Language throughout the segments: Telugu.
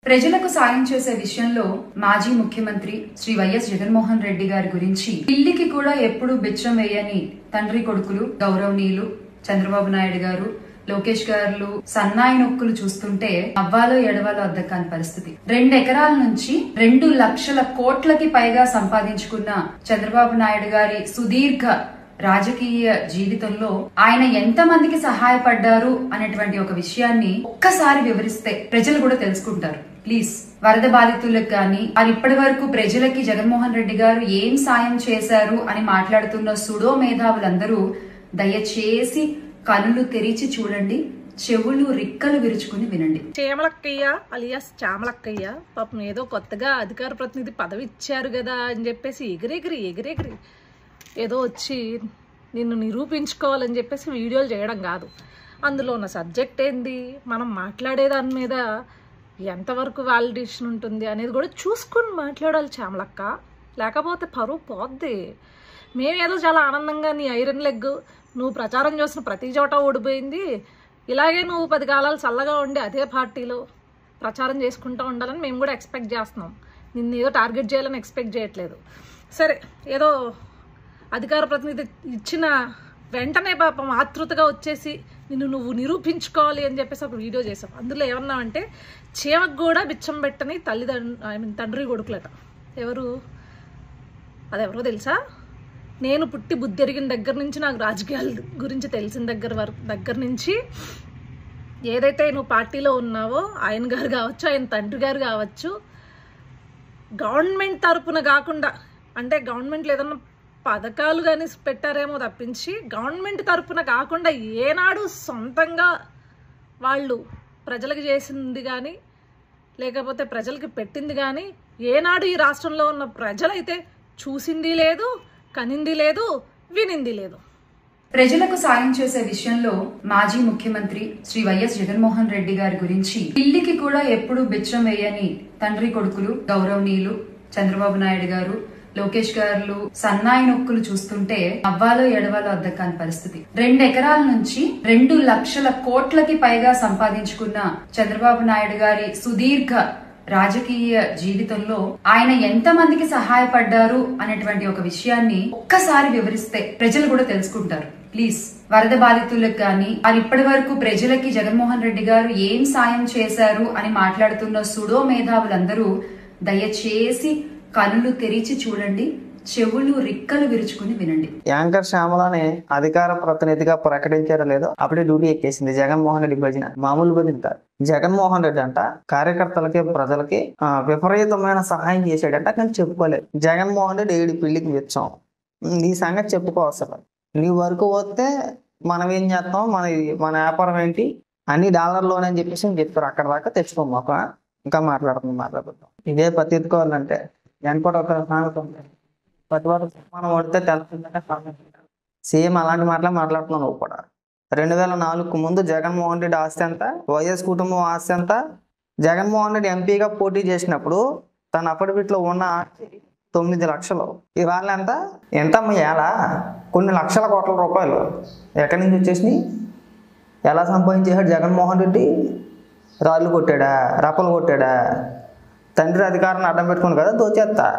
ప్రజలకు సాయం చేసే విషయంలో మాజీ ముఖ్యమంత్రి శ్రీ వైఎస్ జగన్మోహన్ రెడ్డి గారి గురించి పిల్లికి కూడా ఎప్పుడు బిచ్చం వేయని తండ్రి కొడుకులు గౌరవనీయులు చంద్రబాబు నాయుడు గారు లోకేష్ గారు సన్నాయి నొక్కులు చూస్తుంటే అవ్వాలో ఎడవాలో అద్దకాని పరిస్థితి రెండు ఎకరాల నుంచి రెండు లక్షల కోట్లకి పైగా సంపాదించుకున్న చంద్రబాబు నాయుడు గారి సుదీర్ఘ రాజకీయ జీవితంలో ఆయన ఎంత మందికి సహాయపడ్డారు అనేటువంటి ఒక విషయాన్ని ఒక్కసారి వివరిస్తే ప్రజలు కూడా తెలుసుకుంటారు ప్లీజ్ వరద బాధితులకు కానీ వారు ఇప్పటి వరకు ప్రజలకి జగన్మోహన్ రెడ్డి గారు ఏం సాయం చేశారు అని మాట్లాడుతున్న సుడో మేధావులందరూ దయచేసి కళ్ళు తెరిచి చూడండి చెవులు రిక్కలు విరుచుకుని వినండి చీమలక్కయ్య అలియాస్ చామలక్కయ్య పాపం ఏదో కొత్తగా అధికార ప్రతినిధి పదవి ఇచ్చారు కదా అని చెప్పేసి ఎగిరెగిరి ఎగిరెగిరి ఏదో వచ్చి నిన్ను నిరూపించుకోవాలని చెప్పేసి వీడియోలు చేయడం కాదు అందులో ఉన్న సబ్జెక్ట్ ఏంది మనం మాట్లాడే దాని మీద ఎంతవరకు వ్యాలిడేషన్ ఉంటుంది అనేది కూడా చూసుకుని మాట్లాడాలి చామలక్క లేకపోతే పరువు పోద్ది మేమేదో చాలా ఆనందంగా నీ ఐరన్ లెగ్ నువ్వు ప్రచారం చేసిన ప్రతి చోట ఓడిపోయింది ఇలాగే నువ్వు పది కాలాలు చల్లగా ఉండి అదే పార్టీలో ప్రచారం చేసుకుంటూ ఉండాలని మేము కూడా ఎక్స్పెక్ట్ చేస్తున్నాం నిన్ను ఏదో టార్గెట్ చేయాలని ఎక్స్పెక్ట్ చేయట్లేదు సరే ఏదో అధికార ప్రతినిధి ఇచ్చిన వెంటనే పాపం ఆతృతగా వచ్చేసి నిన్ను నువ్వు నిరూపించుకోవాలి అని చెప్పేసి ఒక వీడియో చేసాం అందులో ఏమన్నామంటే చీమకు కూడా బిచ్చం పెట్టని తల్లిదండ్రు ఐ మీన్ తండ్రి కొడుకులట ఎవరు అదెవరో తెలుసా నేను పుట్టి బుద్ధి ఎరిగిన దగ్గర నుంచి నాకు రాజకీయాల గురించి తెలిసిన దగ్గర వరకు దగ్గర నుంచి ఏదైతే నువ్వు పార్టీలో ఉన్నావో ఆయన గారు కావచ్చు ఆయన తండ్రి గారు కావచ్చు గవర్నమెంట్ తరపున కాకుండా అంటే గవర్నమెంట్లో ఏదన్నా పథకాలు కానీ పెట్టారేమో తప్పించి గవర్నమెంట్ తరపున కాకుండా ఏనాడు సొంతంగా వాళ్ళు ప్రజలకు చేసింది కానీ లేకపోతే ప్రజలకి పెట్టింది కానీ ఏనాడు ఈ రాష్ట్రంలో ఉన్న ప్రజలైతే చూసింది లేదు కనింది లేదు వినింది లేదు ప్రజలకు సాయం చేసే విషయంలో మాజీ ముఖ్యమంత్రి శ్రీ వైఎస్ జగన్మోహన్ రెడ్డి గారి గురించి పిల్లికి కూడా ఎప్పుడు బిచ్చం వేయని తండ్రి కొడుకులు గౌరవనీయులు చంద్రబాబు నాయుడు గారు లోకేష్ గారు సన్నాయి నొక్కులు చూస్తుంటే అవ్వాలో ఎడవాలో అద్దకాని పరిస్థితి రెండు ఎకరాల నుంచి రెండు లక్షల కోట్లకి పైగా సంపాదించుకున్న చంద్రబాబు నాయుడు గారి సుదీర్ఘ రాజకీయ జీవితంలో ఆయన ఎంత మందికి సహాయపడ్డారు అనేటువంటి ఒక విషయాన్ని ఒక్కసారి వివరిస్తే ప్రజలు కూడా తెలుసుకుంటారు ప్లీజ్ వరద బాధితులకు కానీ వారు ఇప్పటి వరకు ప్రజలకి జగన్మోహన్ రెడ్డి గారు ఏం సాయం చేశారు అని మాట్లాడుతున్న సుడో మేధావులందరూ దయచేసి కళ్ళు తెరిచి చూడండి చెవులు రిక్కలు విరుచుకుని వినండి యాంకర్ శ్యామలని అధికార ప్రతినిధిగా ప్రకటించారో లేదో అప్పుడే డ్యూటీ ఎక్కేసింది జగన్మోహన్ రెడ్డి భజన మామూలు భజన కాదు జగన్మోహన్ రెడ్డి అంట కార్యకర్తలకి ప్రజలకి ఆ, విపరీతమైన సహాయం చేశాడంట కానీ చెప్పుకోలేదు జగన్మోహన్ రెడ్డి ఏడు పిల్లికి వెచ్చాం నీ సంగతి చెప్పుకో అసలు నీ వరకు వస్తే మనం ఏం చేస్తాం మన మన వ్యాపారం ఏంటి అన్ని డాలర్లోనే అని చెప్పేసి చెప్తారు అక్కడ దాకా తెచ్చుకోం ఒక ఇంకా మాట్లాడుతుంది మాట్లాడుతాం ఇదే పత్తికోవాలంటే వెనకటి ఒక సామెత ఉంది పతివారు మనం వడితే తెలుస్తుందంటే సేమ్ అలాంటి మాటలే మాట్లాడుతున్నావు నువ్వు కూడా రెండు వేల నాలుగుకు ముందు జగన్మోహన్ రెడ్డి ఆస్తి ఎంత వైఎస్ కుటుంబం ఆస్తి ఎంత జగన్మోహన్ రెడ్డి ఎంపీగా పోటీ చేసినప్పుడు తన అఫిడవిట్లో ఉన్న ఆస్తి తొమ్మిది లక్షలు ఇవాళ ఎంత ఎంత ఎలా కొన్ని లక్షల కోట్ల రూపాయలు ఎక్కడి నుంచి వచ్చేసినాయి ఎలా సంపాదించేశాడు జగన్మోహన్ రెడ్డి రాళ్ళు కొట్టాడా రప్పలు కొట్టాడా తండ్రి అధికారాన్ని అడ్డం పెట్టుకుని కదా దోచేస్తా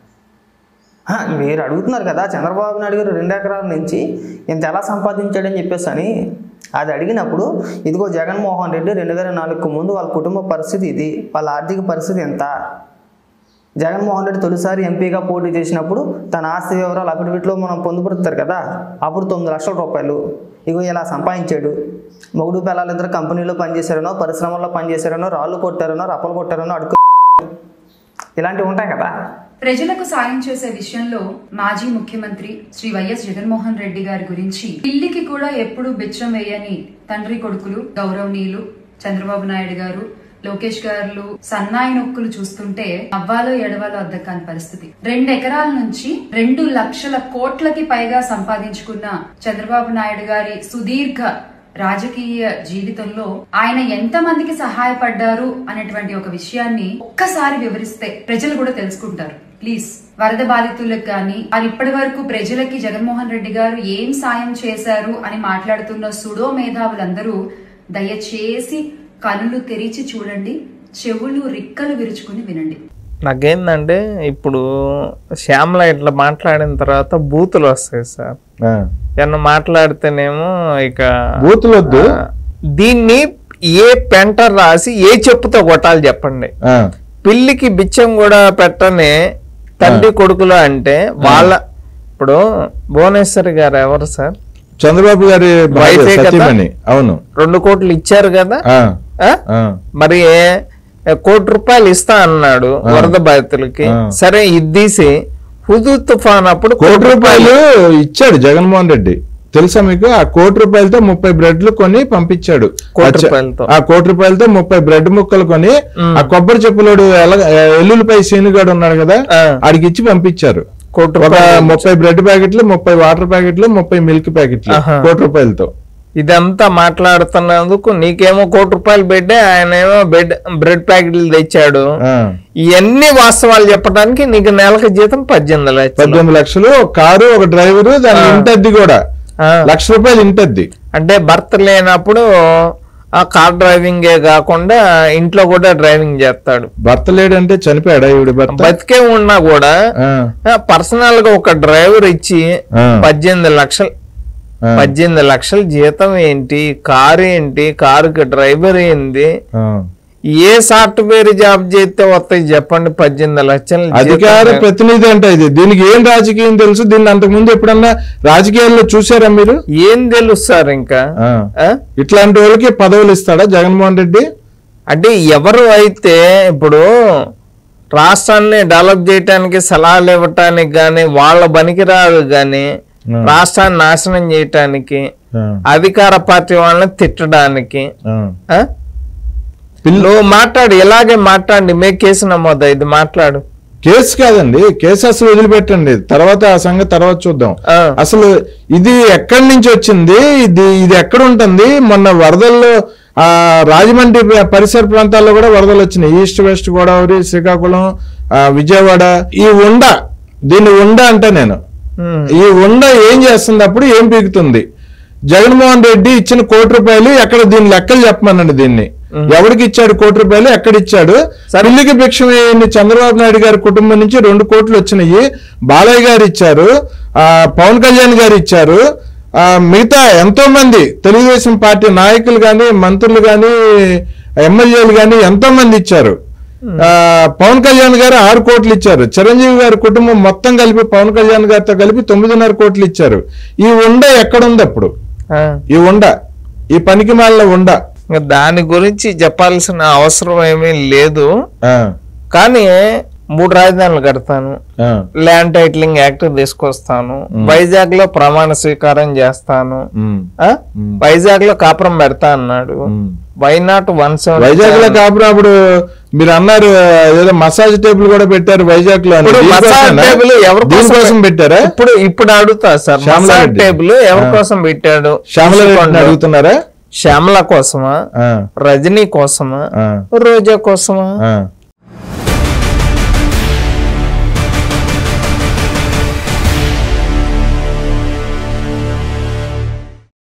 ఆ, మీరు అడుగుతున్నారు కదా చంద్రబాబు నాయుడు గారు రెండు ఎకరాల నుంచి ఇంత ఎలా సంపాదించాడని చెప్పేసి అని అది అడిగినప్పుడు ఇదిగో జగన్మోహన్ రెడ్డి రెండు వేల నాలుగుకు ముందు వాళ్ళ కుటుంబ పరిస్థితి ఇది వాళ్ళ ఆర్థిక పరిస్థితి ఎంత జగన్మోహన్ రెడ్డి తొలిసారి ఎంపీగా పోటీ చేసినప్పుడు తన ఆస్తి వివరాలు అఫిడవిట్లో మనం పొందుపరుస్తారు కదా అప్పుడు తొమ్మిది లక్షల రూపాయలు ఇగో ఇలా సంపాదించాడు మొగుడు పిల్లలు ఇద్దరు కంపెనీలో పనిచేశారనో పరిశ్రమల్లో పనిచేశారనో రాళ్ళు కొట్టారనో రప్పలు కొట్టారనో అడుగు ఇలాంటివి ఉంటాయి కదా ప్రజలకు సాయం చేసే విషయంలో మాజీ ముఖ్యమంత్రి శ్రీ వైఎస్ జగన్మోహన్ రెడ్డి గారి గురించి పిల్లికి కూడా ఎప్పుడు బిచ్చం వేయని తండ్రి కొడుకులు గౌరవనీయులు చంద్రబాబు నాయుడు గారు లోకేష్ గారు సన్నాయి నొక్కులు చూస్తుంటే అవ్వాలో ఎడవాలో అద్దకాని పరిస్థితి రెండు ఎకరాల నుంచి రెండు లక్షల కోట్లకి పైగా సంపాదించుకున్న చంద్రబాబు నాయుడు గారి సుదీర్ఘ రాజకీయ జీవితంలో ఆయన ఎంత మందికి సహాయపడ్డారు అనేటువంటి ఒక విషయాన్ని ఒక్కసారి వివరిస్తే ప్రజలు కూడా తెలుసుకుంటారు ప్లీజ్ వరద బాధితులకు కానీ వారు ఇప్పటి వరకు ప్రజలకి జగన్మోహన్ రెడ్డి గారు ఏం సాయం చేశారు అని మాట్లాడుతున్న సుడో మేధావులందరూ దయచేసి కళ్ళు తెరిచి చూడండి చెవులు రిక్కలు విరుచుకుని వినండి నాకేందంటే ఇప్పుడు శ్యామల ఇట్లా మాట్లాడిన తర్వాత బూతులు వస్తాయి సార్ ఆ. ఏమన్నా మాట్లాడితేనేమో ఇక బూతులు వద్దు ఆ, దీన్ని ఏ పెంట రాసి ఏ చెప్పుతో కొట్టాలి చెప్పండి ఆ. పిల్లికి బిచ్చం కూడా పెట్టని తండ్రి కొడుకులు అంటే వాళ్ళ ఇప్పుడు భువనేశ్వరి గారు ఎవరు సార్ చంద్రబాబు గారి భార్య వైఫే కదా? సతీమణి అవును రెండు కోట్లు ఇచ్చారు కదా ఆ. ఆ? ఆ. మరి ఏ, కోటి రూపాయలు ఇస్తా అన్నాడు వరద బాధితులకి ఆ. సరే ఇది తీసి హుదూ తుఫాన్ అప్పుడు కోటి రూపాయలు ఇచ్చాడు జగన్మోహన్ రెడ్డి తెలుసా మీకు ఆ కోటి రూపాయలతో ముప్పై బ్రెడ్లు కొని పంపించాడు కోటి ఆ చె- రూపాయలతో. ఆ కోటి రూపాయలతో ముప్పై బ్రెడ్ ముక్కలు కొని ఆ కొబ్బరి చెప్పులోడు ఎల- ఎల్లుల్లిపై సీనుగాడు ఉన్నాడు కదా ఆ. ఆడికి ఇచ్చి పంపించారు కోటి ఒక రూపాయలు ముప్పై బ్రెడ్ ప్యాకెట్లు ముప్పై వాటర్ ప్యాకెట్లు ముప్పై మిల్క్ ప్యాకెట్లు ఆహా. కోటి రూపాయలతో ఇదంతా మాట్లాడుతున్నందుకు నీకేమో కోటి రూపాయలు బెడ్ ఆయన ఏమో బెడ్ బ్రెడ్ ప్యాకెట్లు తెచ్చాడు ఆ. ఇవన్నీ వాస్తవాలు చెప్పడానికి నీకు నెలకి జీతం పద్దెనిమిది లక్షలు పద్దెనిమిది లక్షలు ఒక కారు ఒక డ్రైవరు దాని ఇంటద్ది కూడా ఆ. లక్ష రూపాయలు ఇంటద్ది అంటే భర్త లేనప్పుడు ఆ కార్ డ్రైవింగే కాకుండా ఇంట్లో కూడా డ్రైవింగ్ చేస్తాడు భర్త లేడంటే చనిపోయాడా ఈవిడ భర్త బతికే ఉన్నా కూడా ఆ. పర్సనల్ గా ఒక డ్రైవర్ ఇచ్చి ఆ. పద్దెనిమిది లక్షలు ఆ. పద్దెనిమిది లక్షల జీతం ఏంటి కారు ఏంటి కారుకి డ్రైవర్ ఏంది ఆ. ఏ సాఫ్ట్వేర్ జాబ్ చేస్తే వస్తాయి చెప్పండి పద్దెనిమిది లక్షలు అధికార ప్రతినిధి అంటే ఇది దీనికి ఏం రాజకీయం తెలుసు దీన్ని అంతకు ముందు ఎప్పుడన్నా రాజకీయాల్లో చూసారా మీరు ఏం తెలుస్తారు ఇంకా ఆ. ఆ? ఇట్లాంటి వాళ్ళకి పదవులు ఇస్తాడా జగన్మోహన్ రెడ్డి అంటే ఎవరు అయితే ఇప్పుడు రాష్ట్రాన్ని డెవలప్ చేయటానికి సలహాలు ఇవ్వటానికి గాని వాళ్ళ పనికిరాదు గాని రాష్ట్రాన్ని నాశనం చేయటానికి ఆ. అధికార పార్టీ వాళ్ళని తిట్టడానికి ఆ. ఆ? నువ్వు మాట్లాడు ఇలాగే మాట్లాడి మే కేసు నమోదు ఇది మాట్లాడు కేసు కాదండి కేసు అసలు వదిలిపెట్టండి తర్వాత ఆ సంగతి తర్వాత చూద్దాం ఆ. అసలు ఇది ఎక్కడి నుంచి వచ్చింది ఇది ఇది ఎక్కడ ఉంటుంది మొన్న వరదల్లో ఆ రాజమండ్రి పరిసర ప్రాంతాల్లో కూడా వరదలు వచ్చినాయి ఈస్ట్ వెస్ట్ గోదావరి శ్రీకాకుళం ఆ, విజయవాడ ఈ ఉండ దీన్ని ఉండ అంటే నేను ఉమ్. ఈ ఉండ ఏం చేస్తుంది అప్పుడు ఏం పీకుతుంది జగన్మోహన్ రెడ్డి ఇచ్చిన కోటి రూపాయలు ఎక్కడ దీని లెక్కలు చెప్పమనండి దీన్ని ఎవరికి ఇచ్చాడు కోటి రూపాయలు ఎక్కడ ఇచ్చాడు పిల్లికి భిక్షం వేయని చంద్రబాబు నాయుడు గారి కుటుంబం నుంచి రెండు కోట్లు వచ్చినాయి బాలయ్య గారు ఇచ్చారు ఆ పవన్ కళ్యాణ్ గారు ఇచ్చారు ఆ మిగతా ఎంతో మంది తెలుగుదేశం పార్టీ నాయకులు గాని మంత్రులు గాని ఎమ్మెల్యేలు గాని ఎంతో మంది ఇచ్చారు ఆ, పవన్ కళ్యాణ్ గారు ఆరు కోట్లు ఇచ్చారు చిరంజీవి గారి కుటుంబం మొత్తం కలిపి పవన్ కళ్యాణ్ గారితో కలిపి తొమ్మిదిన్నర కోట్లు ఇచ్చారు ఈ ఉండ ఎక్కడుంది అప్పుడు ఆ. ఈ ఉండ ఈ పనికి మాలిన ఉండ ఇంకా దాని గురించి చెప్పాల్సిన అవసరం ఏమీ లేదు ఆ, కానీ మూడు రాజధానులు కడతాను ఆ, ల్యాండ్ టైటిలింగ్ యాక్ట్ తీసుకొస్తాను వైజాగ్ లో ప్రమాణ స్వీకారం చేస్తాను ఉమ్, ఆ? వైజాగ్ లో కాపురం పెడతా అన్నాడు ఉమ్. వై నాట్ వన్ వైజాగ్ లో కాపురం అప్పుడు మీరు అన్నారు ఏదో మసాజ్ టేబుల్ కూడా పెట్టారు వైజాగ్ లో అని. ఇప్పుడు మసాజ్ దీనికోసమేనా? టేబుల్ ఎవరి దీనికోసం పెట్టారా ఇప్పుడు ఇప్పుడు అడుగుతా సార్ మసాజ్ శ్యామలారెడ్డి. టేబుల్ ఎవరి కోసం పెట్టాడు శ్యామల అడుగుతున్నారా శ్యామల కోసమా ఆ, రజనీ కోసమా ఆ, రోజా కోసమా ఆ.